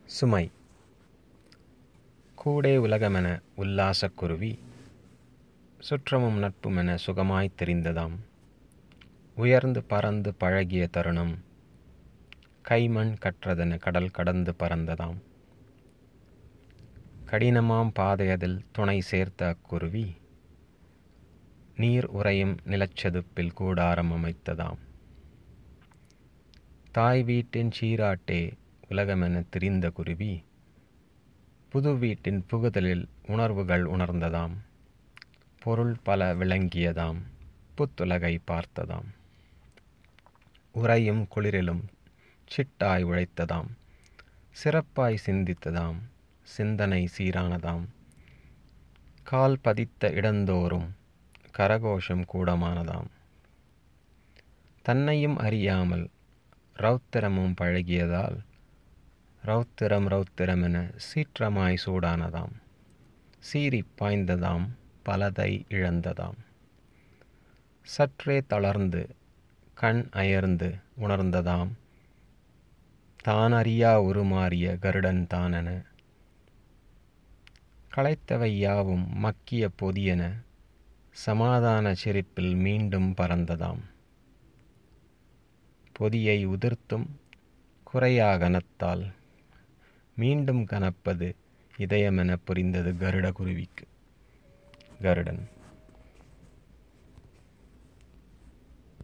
சுமை கூடே உலகமென உல்லாசக் குருவி சுற்றமும் நட்புமென சுகமாய்த் தெரிந்ததாம் உயர்ந்து பறந்து பழகிய தருணம் கைமண் கற்றதென கடல் கடந்து பறந்ததாம் கடினமாம் பாதையதில் துணை சேர்த்த அக்குருவி நீர் உறையும் நிலச்சதுப்பில் கூடாரம் அமைத்ததாம் தாய் வீட்டின் சீராட்டே உலகமென திரிந்த குருவி புது வீட்டின் புகுதலில் உணர்வுகள் உணர்ந்ததாம் பொருள் பல விளங்கியதாம் புத்துலகை பார்த்ததாம் உறையும் குளிரிலும் சிட்டாய் உழைத்ததாம் சிறப்பாய் சிந்தித்ததாம் சிந்தனை சீரானதாம் கால் பதித்த இடந்தோறும் கரகோஷம் கூடமானதாம் தன்னையும் அறியாமல் ரௌத்திரமும் பழகியதால் ரௌத்திரம் ரௌத்திரமென சீற்றமாய் சூடானதாம் சீறி பாய்ந்ததாம் பலதை இழந்ததாம் சற்றே தளர்ந்து கண் அயர்ந்து உணர்ந்ததாம் தான் அறியா உருமாறிய கருடன் தானென களைத்தவை யாவும் மக்கிய பொதியென சமாதான சிரிப்பில் மீண்டும் பறந்ததாம் பொதியை உதிர்த்தும் குறையா கனத்தால் மீண்டும் கனப்பது இதயமென புரிந்தது கருட குருவிக்கு கருடன்